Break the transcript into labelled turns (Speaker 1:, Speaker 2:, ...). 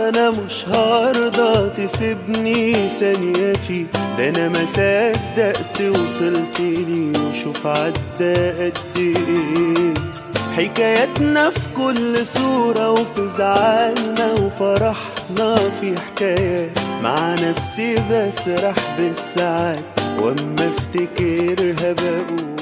Speaker 1: انا مش هرضى تسيبني ثانية فيه ده انا ما صدقت وصلت لي وشوف عدى قد ايه حكاياتنا في كل صورة وفي زعلنا وفرحنا في حكايات مع نفسي بسرح بالساعات واما افتكرها بقول